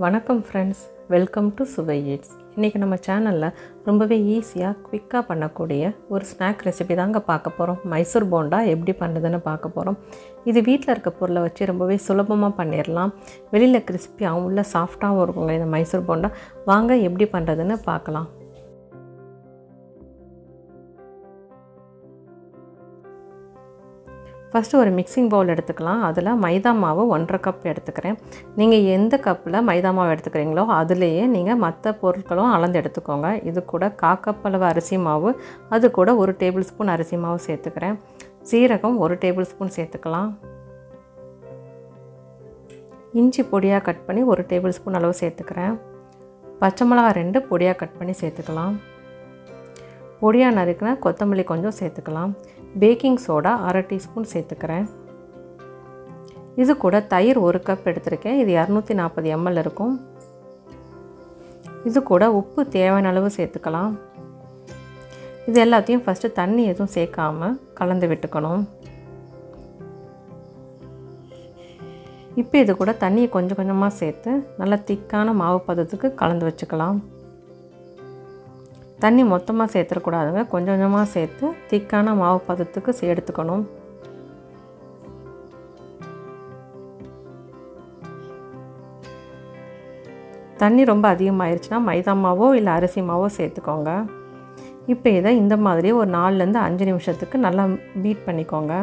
வணக்கம் friends welcome to சுவை eats இன்றைக்கி நம்ம சேனலில் ரொம்பவே ஈஸியாக குவிக்காக பண்ணக்கூடிய ஒரு ஸ்நாக் ரெசிபி தாங்க பார்க்க போகிறோம் மைசூர் போண்டா எப்படி பண்ணுறதுன்னு பார்க்க போகிறோம் இது வீட்டில் இருக்க பொருளை வச்சு ரொம்பவே சுலபமாக பண்ணிடலாம் வெளியில் கிறிஸ்பியாகவும் உள்ள சாஃப்டாகவும் இருக்குங்க இந்த மைசூர் போண்டா வாங்க எப்படி பண்ணுறதுன்னு பார்க்கலாம் ஃபஸ்ட்டு ஒரு மிக்சிங் பவுல் எடுத்துக்கலாம் அதில் மைதா மாவு ஒன்றரை கப் எடுத்துக்கிறேன் நீங்கள் எந்த கப்பில் மைதா மாவு எடுத்துக்கிறீங்களோ அதுலேயே நீங்கள் மற்ற பொருட்களும் அளந்து எடுத்துக்கோங்க இது கூட காக்கப்பளவு அரிசி மாவு அது கூட ஒரு டேபிள் ஸ்பூன் அரிசி மாவு சேர்த்துக்கிறேன் சீரகம் ஒரு டேபிள் ஸ்பூன் சேர்த்துக்கலாம் இஞ்சி பொடியாக கட் பண்ணி ஒரு டேபிள் ஸ்பூன் அளவு சேர்த்துக்கிறேன் பச்சை மிளகா ரெண்டு பொடியாக கட் பண்ணி சேர்த்துக்கலாம் பொடியாக நறுக்கின கொத்தமல்லி கொஞ்சம் சேர்த்துக்கலாம் பேக்கிங் சோடா அரை டீஸ்பூன் சேர்த்துக்கிறேன் இது கூட தயிர் ஒரு கப் எடுத்திருக்கேன் இது இரநூத்தி நாற்பது எம்எல் இருக்கும் இது கூட உப்பு தேவையான அளவு சேர்த்துக்கலாம் இது எல்லாத்தையும் ஃபஸ்ட்டு தண்ணி எதுவும் சேர்க்காமல் கலந்து விட்டுக்கணும் இப்போ இது கூட தண்ணியை கொஞ்சம் கொஞ்சமாக சேர்த்து நல்லா திக்கான மாவு பதத்துக்கு கலந்து வச்சுக்கலாம் தண்ணி மொத்தமாக சேர்த்துடக்கூடாதுங்க கொஞ்சம் கொஞ்சமாக சேர்த்து திக்கான மாவு பதத்துக்கு எடுத்துக்கணும் தண்ணி ரொம்ப அதிகமாகிருச்சுன்னா மைதா மாவோ இல்லை அரிசி மாவோ சேர்த்துக்கோங்க இப்போ இதை இந்த மாதிரி ஒரு நாலுலேருந்து அஞ்சு நிமிஷத்துக்கு நல்லா பீட் பண்ணிக்கோங்க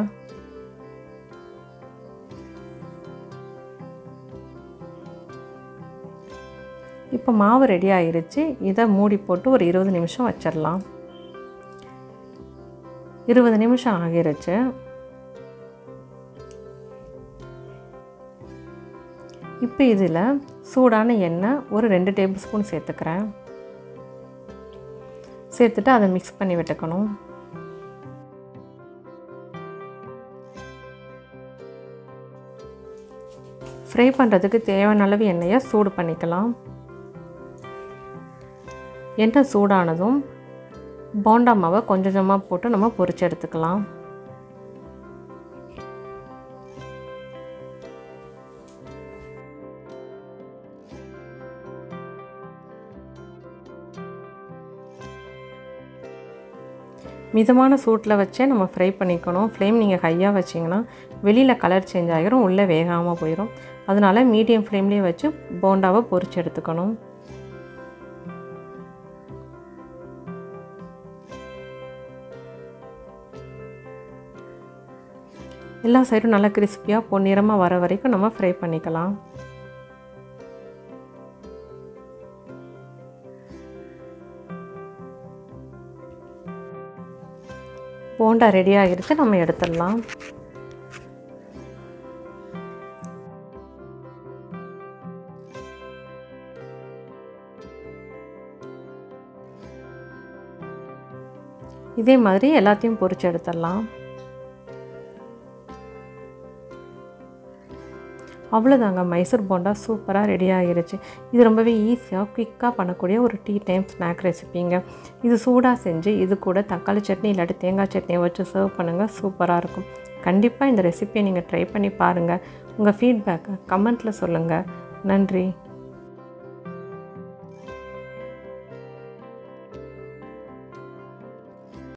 இப்போ மாவு ரெடி ஆயிருச்சு இதை மூடி போட்டு ஒரு இருபது நிமிஷம் வச்சிடலாம் இருபது நிமிஷம் ஆகிருச்சு இப்போ இதில் சூடான எண்ணெய் ஒரு ரெண்டு டேபிள் ஸ்பூன் சேர்த்துக்கிறேன் சேர்த்துட்டு அதை மிக்ஸ் பண்ணி விட்டுக்கணும் ஃப்ரை பண்ணுறதுக்கு தேவையான அளவு எண்ணெயை சூடு பண்ணிக்கலாம் எண்ணெய் சூடானதும் போண்டா மாவை கொஞ்சம் கொஞ்சமாக போட்டு நம்ம பொரிச்சு எடுத்துக்கலாம் மிதமான சூட்டில் வச்சே நம்ம ஃப்ரை பண்ணிக்கணும் ஃப்ளேம் நீங்கள் ஹையாக வச்சிங்கன்னா வெளியில் கலர் சேஞ்ச் ஆகிரும் உள்ளே வேகாமல் போயிடும் அதனால் மீடியம் ஃப்ளேம்லேயே வச்சு போண்டாவை பொரிச்சு எடுத்துக்கணும் எல்லா சைடும் நல்லா கிறிஸ்பியாக பொன்னிறமாக வர வரைக்கும் நம்ம ஃப்ரை பண்ணிக்கலாம் போண்டா ரெடி ஆகிருச்சு நம்ம எடுத்துடலாம் இதே மாதிரி எல்லாத்தையும் பொரிச்சு எடுத்துடலாம் அவ்வளோதாங்க மைசூர் போண்டா சூப்பராக ரெடி ஆகிருச்சு இது ரொம்பவே ஈஸியாக குயிக்காக பண்ணக்கூடிய ஒரு டீ டைம் ஸ்நாக் ரெசிபிங்க இது சூடாக செஞ்சு இது கூட தக்காளி சட்னி இல்லாட்டி தேங்காய் சட்னியை வச்சு சர்வ் பண்ணுங்கள் சூப்பராக இருக்கும் கண்டிப்பாக இந்த ரெசிபியை நீங்கள் ட்ரை பண்ணி பாருங்கள் உங்கள் ஃபீட்பேக்கை கமெண்ட்டில் சொல்லுங்கள் நன்றி